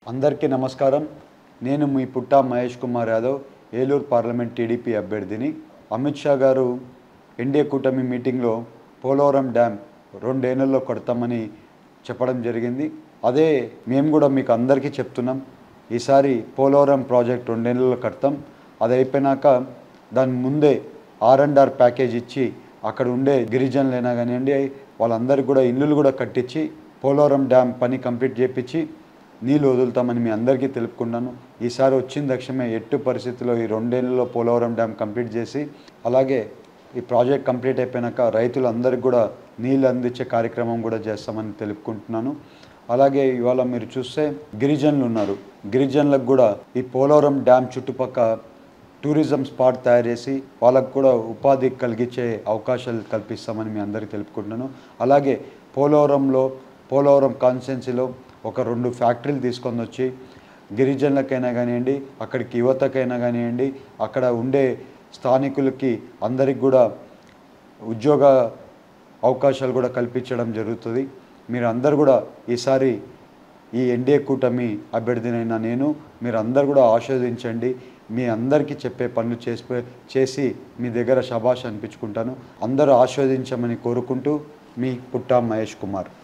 అందరికీ నమస్కారం నేను మీ పుట్టా మహేష్ కుమార్ యాదవ్ ఏలూరు పార్లమెంట్ టీడీపీ అభ్యర్థిని అమిత్ షా గారు ఎన్డీఏ కూటమి మీటింగ్లో పోలవరం డ్యామ్ రెండేళ్లలో కడతామని చెప్పడం జరిగింది అదే మేము కూడా మీకు అందరికీ చెప్తున్నాం ఈసారి పోలవరం ప్రాజెక్ట్ రెండేళ్లలో కడతాం అది అయిపోయినాక దాని ముందే ఆర్ అండ్ ఆర్ ప్యాకేజ్ ఇచ్చి అక్కడ ఉండే గిరిజనులైనా కానివ్వండి వాళ్ళందరికీ కూడా ఇల్లులు కూడా కట్టించి పోలవరం డ్యామ్ పని కంప్లీట్ చేపించి నీళ్ళు వదులుతామని మీ అందరికీ తెలుపుకున్నాను ఈసారి వచ్చిన దక్షమే ఎట్టు పరిస్థితిలో ఈ రెండేళ్లలో పోలవరం డ్యామ్ కంప్లీట్ చేసి అలాగే ఈ ప్రాజెక్ట్ కంప్లీట్ అయిపోయినాక రైతులందరికీ కూడా నీళ్ళు అందించే కార్యక్రమం కూడా చేస్తామని తెలుపుకుంటున్నాను అలాగే ఇవాళ మీరు చూస్తే గిరిజనులు ఉన్నారు గిరిజనులకు కూడా ఈ పోలవరం డ్యామ్ చుట్టుపక్క టూరిజం స్పాట్ తయారు చేసి వాళ్ళకు కూడా ఉపాధి కలిగించే అవకాశాలు కల్పిస్తామని మీ అందరికీ తెలుపుకుంటున్నాను అలాగే పోలవరంలో పోలవరం కాన్స్టిట్యున్సీలో ఒక రెండు ఫ్యాక్టరీలు తీసుకొని వచ్చి గిరిజనులకైనా కానివ్వండి అక్కడికి యువతకైనా కానివ్వండి అక్కడ ఉండే స్థానికులకి అందరికి కూడా ఉద్యోగ అవకాశాలు కూడా కల్పించడం జరుగుతుంది మీరు అందరు కూడా ఈసారి ఈ ఎన్డీఏ కూటమి అభ్యర్థినైనా నేను మీరు అందరు కూడా ఆస్వాదించండి మీ అందరికీ చెప్పే పనులు చేసి చేసి మీ దగ్గర శబాష్ అనిపించుకుంటాను అందరూ ఆస్వాదించమని కోరుకుంటూ మీ పుట్టా మహేష్ కుమార్